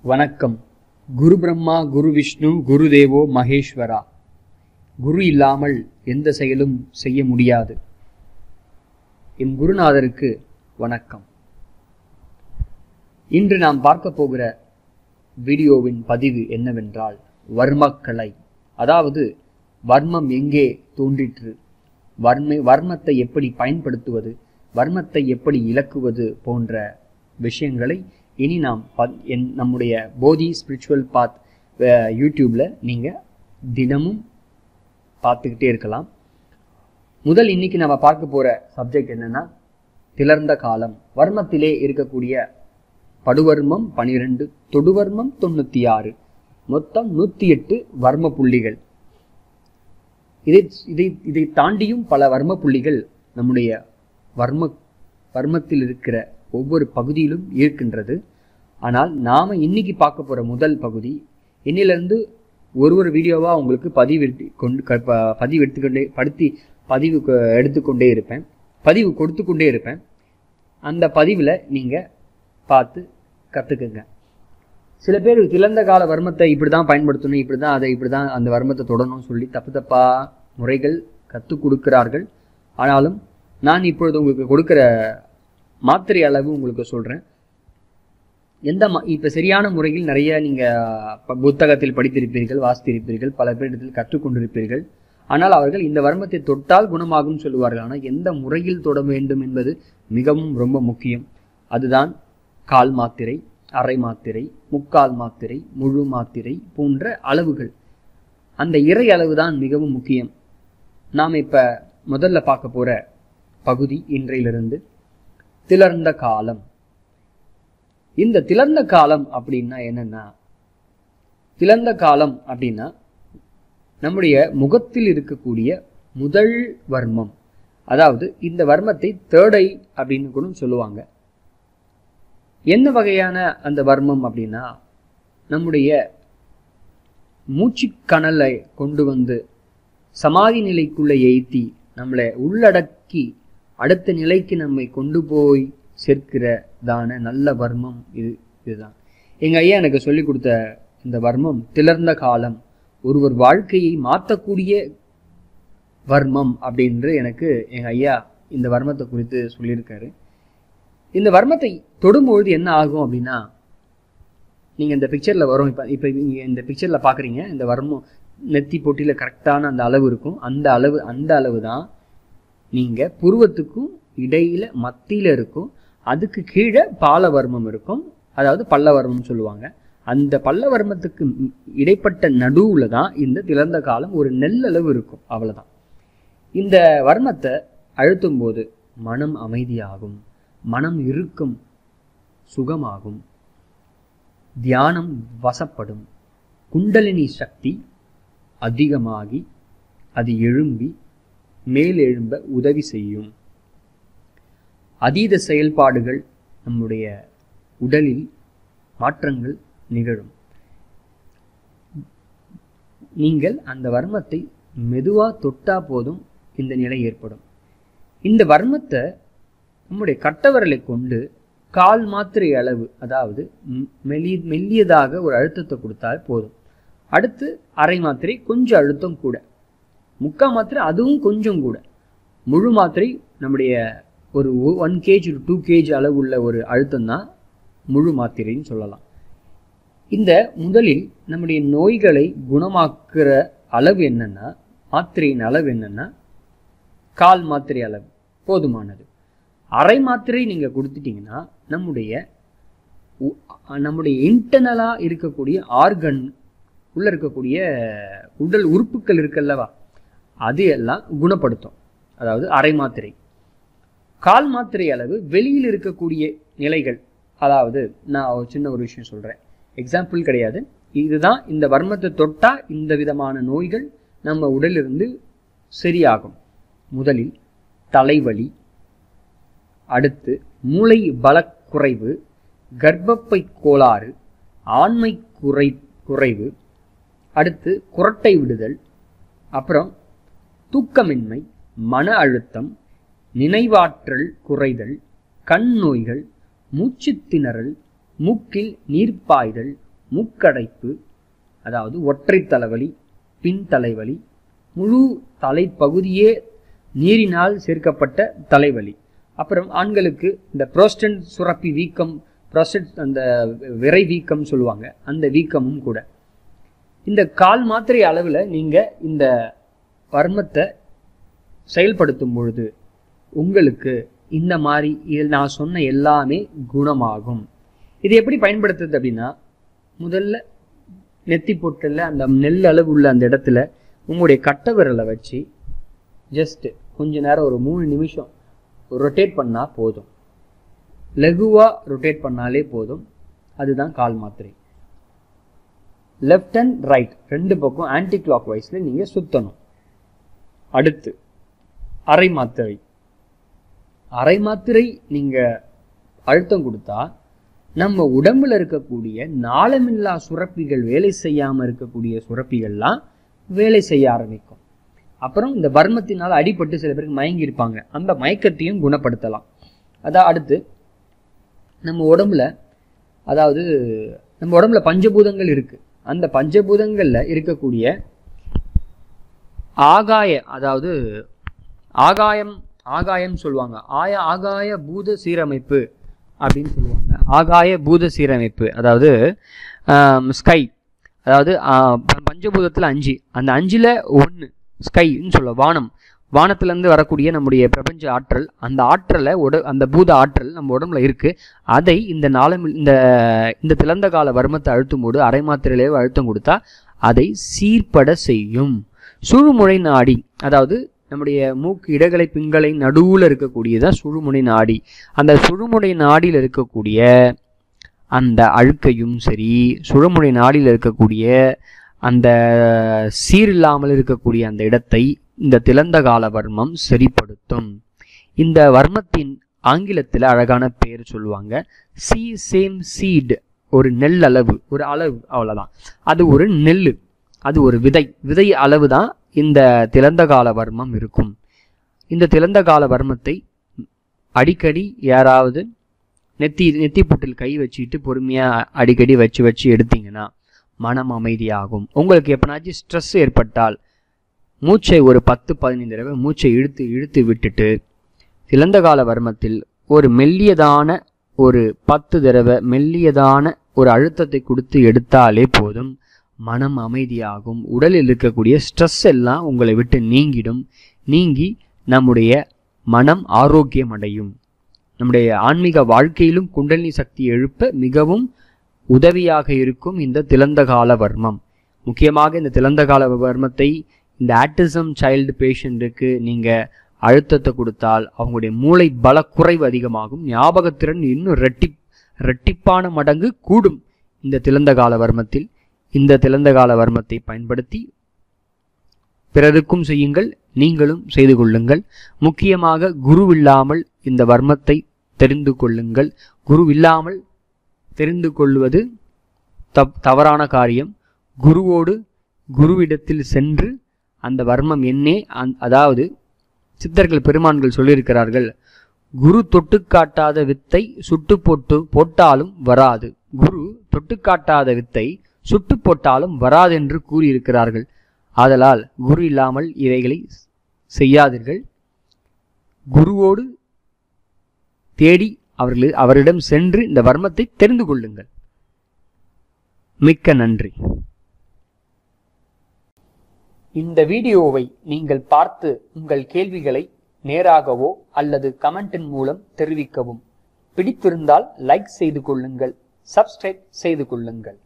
வணக்கம் குரு பிரம்மா குரு விஷ்ணு குரு தேவோ மகேஸ்வரா குரு இல்லாமல் எந்த செயலும் செய்ய முடியாது என் குருநாதருக்கு வணக்கம் இன்று நாம் பார்க்க போகிற வீடியோவின் பதிவு என்னவென்றால் வர்மக்கலை அதாவது வர்மம் எங்கே தோன்றிற்று வர்ம வர்மத்தை எப்படி பயன்படுத்துவது வர்மத்தை எப்படி இலக்குவது போன்ற விஷயங்களை இனி நாம் பத்- என் நம்முடைய போதி ஸ்பிரிச்சுவல் பாத் யூடியூப்பில் நீங்கள் தினமும் பார்த்துக்கிட்டே இருக்கலாம் முதல் இன்னைக்கு நம்ம பார்க்க போகிற சப்ஜெக்ட் என்னன்னா திளர்ந்த காலம் வர்மத்திலே இருக்கக்கூடிய படுவர்மம் பனிரெண்டு தொடுவர்மம் தொண்ணூற்றி ஆறு மொத்தம் நூற்றி எட்டு வர்ம புள்ளிகள் இதை இதை இதை தாண்டியும் பல வர்ம புள்ளிகள் நம்முடைய வர்ம வர்மத்தில் இருக்கிற ஒவ்வொரு பகுதியிலும் இருக்கின்றது ஆனால் நாம இன்னைக்கு பார்க்க போற முதல் பகுதி இன்னிலிருந்து ஒரு ஒரு வீடியோவா உங்களுக்கு பதிவு எடுத்து கொண்டு க- ப- பதிவு எடுத்துக்கொண்டே படுத்தி பதிவு கொ- எடுத்துக்கொண்டே இருப்பேன் பதிவு கொடுத்து கொண்டே இருப்பேன் அந்த பதிவில் நீங்கள் பார்த்து கற்றுக்குங்க சில பேர் திறந்த கால வர்மத்தை இப்படி தான் பயன்படுத்தணும் இப்படி தான் அதை இப்படி தான் அந்த வர்மத்தை தொடணும்னு சொல்லி தப்பு தப்பா முறைகள் கற்றுக் கொடுக்கிறார்கள் ஆனாலும் நான் இப்பொழுது உங்களுக்கு கொடுக்குற மாத்திரை அளவு உங்களுக்கு சொல்கிறேன் எந்த மா இப்போ சரியான முறையில் நிறைய நீங்கள் புத்தகத்தில் படித்திருப்பீர்கள் வாசித்திருப்பீர்கள் பல பேரிடத்தில் கற்றுக்கொண்டிருப்பீர்கள் ஆனால் அவர்கள் இந்த வர்மத்தை தொட்டால் குணமாகும் சொல்லுவார்கள் ஆனால் எந்த முறையில் தொட வேண்டும் என்பது மிகவும் ரொம்ப முக்கியம் அதுதான் கால் மாத்திரை அரை மாத்திரை முக்கால் மாத்திரை முழு மாத்திரை போன்ற அளவுகள் அந்த இறை அளவு தான் மிகவும் முக்கியம் நாம் இப்போ முதல்ல பார்க்க போகிற பகுதி இன்றையிலிருந்து திளர்ந்த காலம் இந்த திளர்ந்த காலம் அப்படின்னா என்னன்னா திளர்ந்த காலம் அப்படின்னா நம்முடைய முகத்தில் இருக்கக்கூடிய முதல் வர்மம் அதாவது இந்த வர்மத்தை தேர்டை அப்படின்னு கூட சொல்லுவாங்க என்ன வகையான அந்த வர்மம் அப்படின்னா நம்முடைய மூச்சுக்கணலை கொண்டு வந்து சமாதி நிலைக்குள்ளே ஏற்றி நம்மளை உள்ளடக்கி அடுத்த நிலைக்கு நம்மை கொண்டு போய் சேர்க்கிறதான நல்ல வர்மம் இது இதுதான் எங்க ஐயா எனக்கு சொல்லி கொடுத்த இந்த வர்மம் திளர்ந்த காலம் ஒருவர் வாழ்க்கையை மாற்றக்கூடிய வர்மம் அப்படின்று எனக்கு எங்க ஐயா இந்த வர்மத்தை குறித்து சொல்லியிருக்காரு இந்த வர்மத்தை தொடும்பொழுது என்ன ஆகும் அப்படின்னா நீங்க இந்த பிக்சர்ல வரும் இப்ப இப்ப நீங்க இந்த பிக்சர்ல பாக்குறீங்க இந்த வர்மம் நெத்தி பொட்டியில கரெக்டான அந்த அளவு இருக்கும் அந்த அளவு அந்த அளவு தான் நீங்க புருவத்துக்கும் இடையில மத்தியில இருக்கும் அதுக்கு கீழே பாலவர்மம் இருக்கும் அதாவது பல்லவர்மம் சொல்லுவாங்க அந்த பல்லவர்மத்துக்கு ம் இடைப்பட்ட நடுவுல தான் இந்த திறந்த காலம் ஒரு நெல்லளவு இருக்கும் அவ்வளவுதான் இந்த வர்மத்தை அழுத்தும் போது மனம் அமைதியாகும் மனம் இறுக்கம் சுகமாகும் தியானம் வசப்படும் குண்டலினி சக்தி அதிகமாகி அது எழும்பி மேலெழும்ப உதவி செய்யும் அதீத செயல்பாடுகள் நம்முடைய உடலில் மாற்றங்கள் நிகழும் நீங்கள் அந்த வர்மத்தை மெதுவா தொட்டா போதும் இந்த நிலை ஏற்படும் இந்த வர்மத்தை நம்முடைய கட்டவரலை கொண்டு கால் மாத்திரை அளவு அதாவது ம்- மெலி மெல்லியதாக ஒரு அழுத்தத்தை கொடுத்தால் போதும் அடுத்து அரை மாத்திரை கொஞ்சம் அழுத்தம் கூட முக்கா மாத்திரை அதுவும் கொஞ்சம் கூட முழு மாத்திரை நம்முடைய ஒரு ஒன் கேஜ் ஒரு டூ கேஜ் அளவு உள்ள ஒரு அழுத்தம் தான் முழு மாத்திரைன்னு சொல்லலாம் இந்த முதலில் நம்முடைய நோய்களை குணமாக்குற அளவு என்னன்னா மாத்திரையின் அளவு என்னன்னா கால் மாத்திரை அளவு போதுமானது அரை மாத்திரை நீங்க கொடுத்துட்டீங்கன்னா நம்முடைய உ- நம்முடைய இன்டர்னலா இருக்கக்கூடிய ஆர்கன் உள்ள இருக்கக்கூடிய உடல் உறுப்புகள் இருக்குல்லவா அது எல்லாம் குணப்படுத்தும் அதாவது அரை மாத்திரை கால் மாத்திரை அளவு வெளியில் இருக்கக்கூடிய நிலைகள் அதாவது நான் ஒரு சின்ன ஒரு விஷயம் சொல்றேன் எக்ஸாம்பிள் கிடையாது இதுதான் இந்த வர்மத்தை தொட்டா இந்த விதமான நோய்கள் நம்ம உடலிலிருந்து சரியாகும் முதலில் தலைவலி அடுத்து மூளை பலக்குறைவு கர்ப்பப்பை கோளாறு ஆண்மை குறை குறைவு அடுத்து குரட்டை விடுதல் அப்புறம் தூக்கமின்மை மன அழுத்தம் நினைவாற்றல் குறைதல் கண் நோய்கள் மூச்சுத் திணறல் மூக்கில் நீர் பாய்தல் மூக்கடைப்பு அதாவது ஒற்றை தலைவலி பின் தலைவலி முழு தலைப்பகுதியே நீரினால் சேர்க்கப்பட்ட தலைவலி அப்புறம் ஆண்களுக்கு இந்த புரோஸ்டன் சுரப்பி வீக்கம் புரோஸ்டட் அந்த விரை வீக்கம் சொல்லுவாங்க அந்த வீக்கமும் கூட இந்த கால் மாத்திரை அளவில் நீங்கள் இந்த வர்மத்தை செயல்படுத்தும் பொழுது உங்களுக்கு இந்த மாதிரி இதில் நான் சொன்ன எல்லாமே குணமாகும் இது எப்படி பயன்படுத்துறது அப்படின்னா முதல்ல நெத்தி பொட்டில் அந்த நெல் அளவு உள்ள அந்த இடத்துல உங்களுடைய கட்டை விரலை வச்சு ஜஸ்ட் கொஞ்ச நேரம் ஒரு மூணு நிமிஷம் ரொட்டேட் பண்ணால் போதும் லகுவாக ரொட்டேட் பண்ணாலே போதும் அதுதான் கால் மாத்திரை லெஃப்ட் அண்ட் ரைட் ரெண்டு பக்கம் ஆன்டி கிளாக் வைஸில் நீங்கள் சுற்றணும் அடுத்து அரை மாத்திரை அரை மாத்திரை நீங்கள் அழுத்தம் கொடுத்தா நம்ம உடம்புல இருக்கக்கூடிய நாளமில்லா சுரப்பிகள் வேலை செய்யாமல் இருக்கக்கூடிய சுரப்பிகள்லாம் வேலை செய்ய ஆரம்பிக்கும் அப்புறம் இந்த வர்மத்தினால் அடிபட்டு சில பேருக்கு மயங்கி இருப்பாங்க அந்த மயக்கத்தையும் குணப்படுத்தலாம் அதான் அடுத்து நம்ம உடம்புல அதாவது நம்ம உடம்புல பஞ்சபூதங்கள் இருக்கு அந்த பஞ்சபூதங்கள்ல இருக்கக்கூடிய ஆகாய அதாவது ஆகாயம் ஆகாயம் சொல்லுவாங்க ஆய ஆகாய பூத சீரமைப்பு அப்படின்னு சொல்லுவாங்க ஆகாய பூத சீரமைப்பு அதாவது ஸ்கை அதாவது பஞ்சபூதத்தில் அஞ்சு அந்த அஞ்சில் ஒன்று ஸ்கைன்னு சொல்ல வானம் வானத்திலேருந்து வரக்கூடிய நம்முடைய பிரபஞ்ச ஆற்றல் அந்த ஆற்றலை உட அந்த பூத ஆற்றல் நம்ம உடம்புல இருக்குது அதை இந்த நாளம் இந்த இந்த திறந்த கால வர்மத்தை அழுத்தும் போது அரை மாத்திரையிலே அழுத்தம் கொடுத்தா அதை சீர்பட செய்யும் சுழுமுனை நாடி அதாவது நம்முடைய மூக்கு இடகலை பிங்களை நடுவில் இருக்கக்கூடியதான் சுழுமுனை நாடி அந்த சுழுமுனை நாடியில் இருக்கக்கூடிய அந்த அழுக்கையும் சரி சுழுமுனை நாடியில் இருக்கக்கூடிய அந்த சீரில்லாமல் இருக்கக்கூடிய அந்த இடத்தை இந்த திறந்த கால வர்மம் சரிப்படுத்தும் இந்த வர்மத்தின் ஆங்கிலத்தில் அழகான பேர் சொல்லுவாங்க சி சேம் சீட் ஒரு நெல் அளவு ஒரு அளவு அவ்வளோதான் அது ஒரு நெல் அது ஒரு விதை விதை அளவு தான் இந்த திறந்த கால வர்மம் இருக்கும் இந்த திறந்த கால வர்மத்தை அடிக்கடி யாராவது நெத்தி நெத்தி புட்டில் கை வச்சுட்டு பொறுமையாக அடிக்கடி வச்சு வச்சு எடுத்தீங்கன்னா மனம் அமைதியாகும் உங்களுக்கு எப்பனாச்சும் ஸ்ட்ரெஸ் ஏற்பட்டால் மூச்சை ஒரு பத்து பதினைந்து தடவை மூச்சை இழுத்து இழுத்து விட்டுட்டு திறந்த கால வர்மத்தில் ஒரு மெல்லியதான ஒரு பத்து தடவை மெல்லியதான ஒரு அழுத்தத்தை கொடுத்து எடுத்தாலே போதும் மனம் அமைதியாகும் உடலில் இருக்கக்கூடிய ஸ்ட்ரெஸ் எல்லாம் உங்களை விட்டு நீங்கிடும் நீங்கி நம்முடைய மனம் ஆரோக்கியம் அடையும் நம்முடைய ஆன்மீக வாழ்க்கையிலும் குண்டலினி சக்தி எழுப்ப மிகவும் உதவியாக இருக்கும் இந்த திறந்த கால வர்மம் முக்கியமாக இந்த திறந்த கால வர்மத்தை இந்த ஆட்டிசம் சைல்டு பேஷண்ட்டுக்கு நீங்கள் அழுத்தத்தை கொடுத்தால் அவங்களுடைய மூளை பலக்குறைவு அதிகமாகும் ஞாபகத்திறன் இன்னும் ரெட்டி ரெட்டிப்பான மடங்கு கூடும் இந்த திறந்த கால வர்மத்தில் இந்த திறந்த கால வர்மத்தை பயன்படுத்தி பிறருக்கும் செய்யுங்கள் நீங்களும் செய்து கொள்ளுங்கள் முக்கியமாக குருவில்லாமல் இந்த வர்மத்தை தெரிந்து கொள்ளுங்கள் குருவில்லாமல் தெரிந்து கொள்வது தப் தவறான காரியம் குருவோடு குருவிடத்தில் சென்று அந்த வர்மம் என்னே அந் அதாவது சித்தர்கள் பெருமான்கள் சொல்லியிருக்கிறார்கள் குரு தொட்டு காட்டாத வித்தை சுட்டு போட்டு போட்டாலும் வராது குரு தொட்டு காட்டாத வித்தை சுட்டு போட்டாலும் வராதென்று கூறியிருக்கிறார்கள் ஆதலால் குரு இல்லாமல் இவைகளை செய்யாதீர்கள் குருவோடு தேடி அவர்கள் அவரிடம் சென்று இந்த வர்மத்தை தெரிந்து கொள்ளுங்கள் மிக்க நன்றி இந்த வீடியோவை நீங்கள் பார்த்து உங்கள் கேள்விகளை நேராகவோ அல்லது கமெண்டின் மூலம் தெரிவிக்கவும் பிடித்திருந்தால் லைக் செய்து கொள்ளுங்கள் சப்ஸ்கிரைப் செய்து கொள்ளுங்கள்